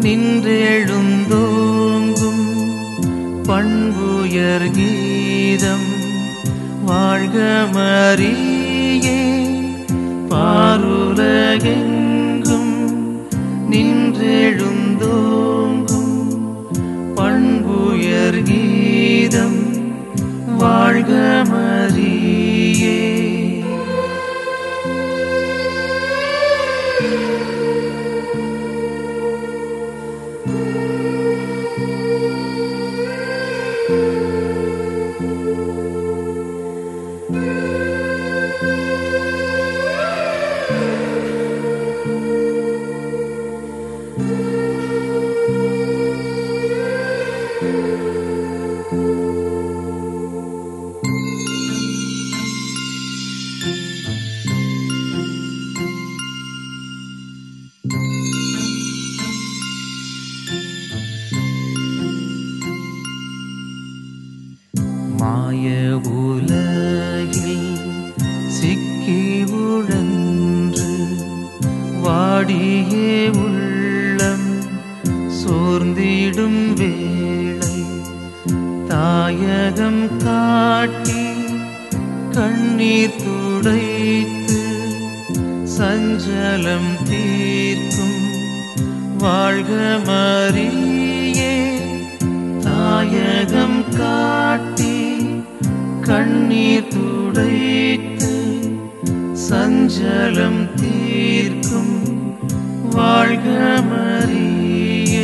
நின்றெழுந்தோங்கும் பண்புயர் கீதம் வாழ்க மரியே பாருலகெங்கும் நின்றெழுந்தோங்கும் பண்புயர் கீதம் வாழ்க மரியே மாய உலகில் சிக்கி உழன்று வாடியே உள்ளம் சோர்ந்திடும் வேளை தாயகம் காட்டி கண்ணீர் துடைத்து சஞ்சலம் தீர்க்கும் வாழ்க மரியே தாயகம் காட்டி கண்ணீர் துடைத்து சஞ்சலம் தீர்க்கும் வாழ்க மரியே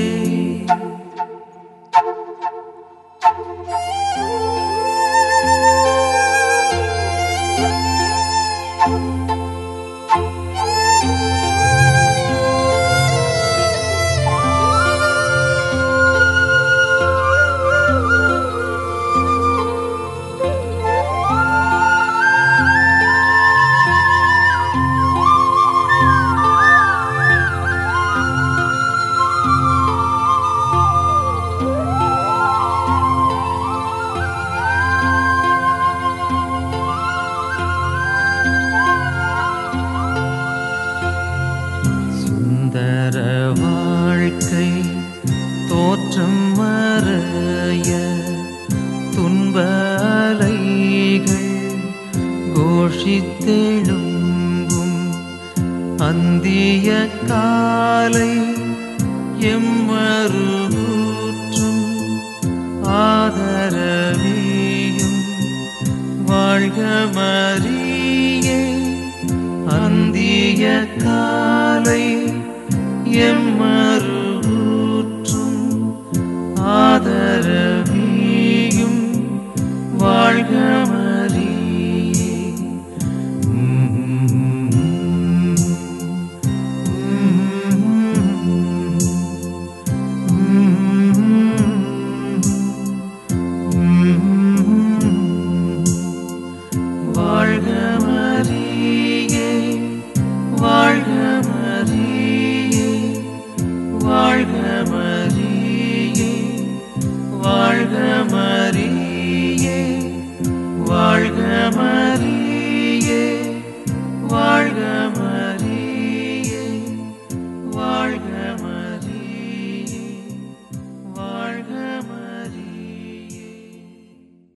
சுந்தர வாழ்க்கை தோற்றம் மறைய துன்ப அலைகள் கோஷித்தெழும்பும் அந்திய காலை எம்மருகூற்றும் ஆதரவியும் வாழ்க மரியே அந்திய காலை எம்